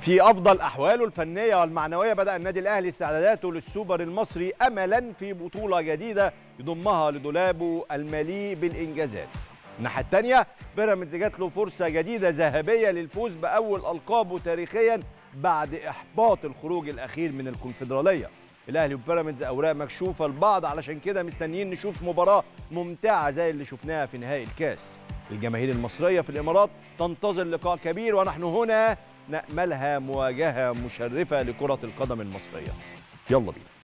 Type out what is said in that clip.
في افضل احواله الفنيه والمعنويه بدا النادي الاهلي استعداداته للسوبر المصري املا في بطوله جديده يضمها لدولابه المليء بالانجازات الناحيه الثانيه بيراميدز جات له فرصه جديده ذهبيه للفوز باول القابه تاريخيا بعد احباط الخروج الاخير من الكونفدراليه الاهلي وبيراميدز اوراق مكشوفه لبعض علشان كده مستنيين نشوف مباراه ممتعه زي اللي شفناها في نهائي الكاس الجماهير المصريه في الامارات تنتظر لقاء كبير ونحن هنا ناملها مواجهه مشرفه لكره القدم المصريه يلا بينا